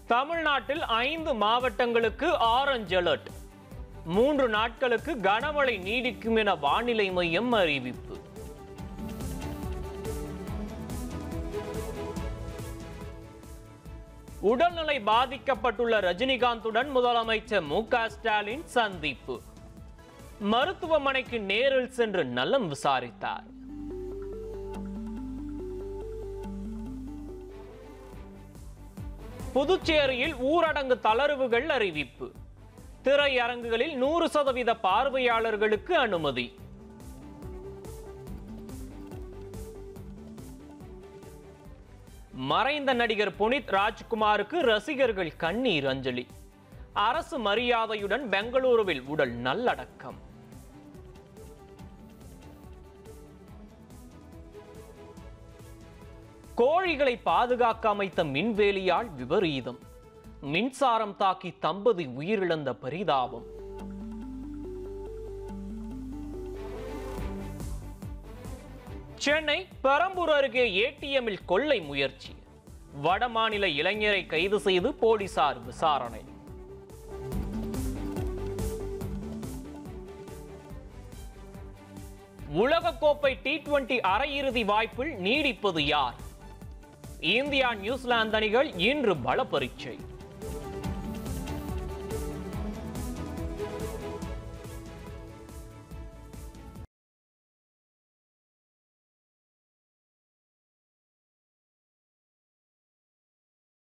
தமிழ்நாட்டில் ஐந்து மாவட்டங்களுக்கு ஆரஞ்ச் அலர்ட் மூன்று நாட்களுக்கு கனமழை நீடிக்கும் என வானிலை மையம் அறிவிப்பு உடல்நிலை பாதிக்கப்பட்டுள்ள ரஜினிகாந்துடன் முதலமைச்சர் மு க ஸ்டாலின் சந்திப்பு மருத்துவமனைக்கு நேரில் சென்று நலம் விசாரித்தார் புதுச்சேரியில் ஊரடங்கு தளர்வுகள் அறிவிப்பு திரையரங்குகளில் நூறு சதவீத பார்வையாளர்களுக்கு அனுமதி மறைந்த நடிகர் புனித் ராஜ்குமாருக்கு ரசிகர்கள் கண்ணீர் அஞ்சலி அரசு மரியாதையுடன் பெங்களூருவில் உடல் நல்லடக்கம் கோழிகளை பாதுகாக்க அமைத்த மின்வேலியால் விபரீதம் மின்சாரம் தாக்கி தம்பதி உயிரிழந்த பரிதாபம் சென்னை பெரம்பூர் அருகே ஏடிஎம்மில் கொள்ளை முயற்சி வடமாநில இளைஞரை கைது செய்து போலீசார் விசாரணை உலகக்கோப்பை டி டுவெண்டி அரையிறுதி வாய்ப்பில் நீடிப்பது யார் இந்தியா நியூசிலாந்து அணிகள் இன்று பல பரீட்சை